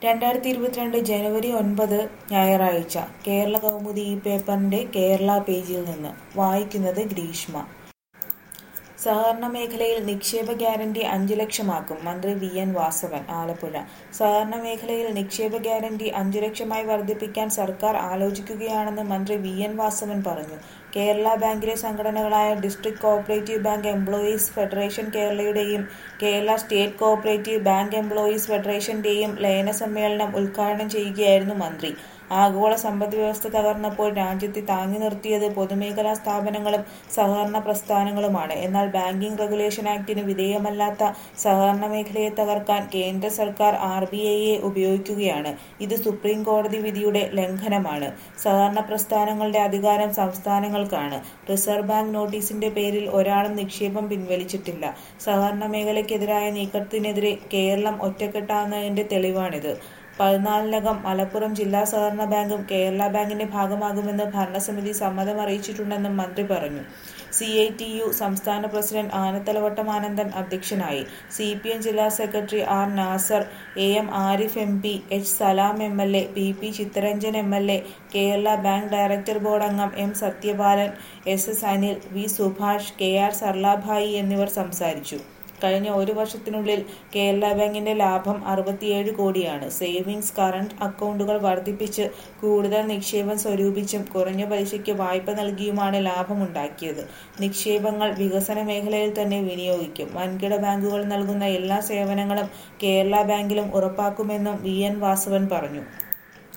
രണ്ടായിരത്തി ഇരുപത്തിരണ്ട് ജനുവരി ഒൻപത് ഞായറാഴ്ച കേരള കൗമുദി ഈ പേപ്പറിന്റെ കേരള പേജിൽ നിന്ന് വായിക്കുന്നത് ഗ്രീഷ്മ സഹകരണ മേഖലയിൽ നിക്ഷേപ ഗ്യാരണ്ടി അഞ്ചു ലക്ഷമാക്കും മന്ത്രി വി എൻ വാസവൻ ആലപ്പുഴ സഹകരണ മേഖലയിൽ നിക്ഷേപ ഗ്യാരണ്ടി അഞ്ചു ലക്ഷമായി വർദ്ധിപ്പിക്കാൻ സർക്കാർ ആലോചിക്കുകയാണെന്ന് മന്ത്രി വി എൻ വാസവൻ പറഞ്ഞു കേരള ബാങ്കിലെ സംഘടനകളായ district cooperative bank employees federation കേരളയുടെയും Kerala state cooperative bank employees ഫെഡറേഷന്റെയും ലയന സമ്മേളനം ഉദ്ഘാടനം ചെയ്യുകയായിരുന്നു മന്ത്രി ആഗോള സമ്പദ് വ്യവസ്ഥ തകർന്നപ്പോൾ രാജ്യത്തെ താങ്ങി നിർത്തിയത് പൊതുമേഖലാ സ്ഥാപനങ്ങളും സഹകരണ പ്രസ്ഥാനങ്ങളുമാണ് എന്നാൽ ബാങ്കിംഗ് റെഗുലേഷൻ ആക്ടിന് വിധേയമല്ലാത്ത സഹകരണ മേഖലയെ തകർക്കാൻ കേന്ദ്ര സർക്കാർ ആർ ബി ഐയെ ഉപയോഗിക്കുകയാണ് ഇത് സുപ്രീം കോടതി വിധിയുടെ ലംഘനമാണ് സഹകരണ പ്രസ്ഥാനങ്ങളുടെ അധികാരം സംസ്ഥാനങ്ങൾക്കാണ് റിസർവ് ബാങ്ക് നോട്ടീസിന്റെ പേരിൽ ഒരാളും നിക്ഷേപം പിൻവലിച്ചിട്ടില്ല സഹകരണ മേഖലയ്ക്കെതിരായ നീക്കത്തിനെതിരെ കേരളം ഒറ്റക്കെട്ടാകുന്നതിന്റെ തെളിവാണിത് പതിനാലിനകം മലപ്പുറം ജില്ലാ സഹകരണ ബാങ്കും കേരള ബാങ്കിന്റെ ഭാഗമാകുമെന്ന് ഭരണസമിതി സമ്മതം അറിയിച്ചിട്ടുണ്ടെന്നും മന്ത്രി പറഞ്ഞു സി ഐ ടി യു സംസ്ഥാന പ്രസിഡന്റ് ആനത്തലവട്ടം ആനന്ദൻ അധ്യക്ഷനായി സി പി എം ജില്ലാ secretary R Nasar A M Arif M P H Salam M L A P P Chitharanjan M L A Kerala bank director board അംഗം M Sathyapalan S S Anil V Subhash K R Sarlabhai എന്നിവർ സംസാരിച്ചു കഴിഞ്ഞ ഒരു വർഷത്തിനുള്ളിൽ കേരള ബാങ്കിന്റെ ലാഭം അറുപത്തിയേഴ് കോടിയാണ് സേവിങ്സ് കറന്റ് അക്കൗണ്ടുകൾ വർദ്ധിപ്പിച്ച് കൂടുതൽ നിക്ഷേപം സ്വരൂപിച്ചും കുറഞ്ഞ പലിശയ്ക്ക് വായ്പ നൽകിയുമാണ് ലാഭമുണ്ടാക്കിയത് നിക്ഷേപങ്ങൾ വികസന മേഖലയിൽ തന്നെ വിനിയോഗിക്കും വൻകിട ബാങ്കുകൾ നൽകുന്ന എല്ലാ സേവനങ്ങളും കേരള ബാങ്കിലും ഉറപ്പാക്കുമെന്നും വി എൻ വാസവൻ പറഞ്ഞു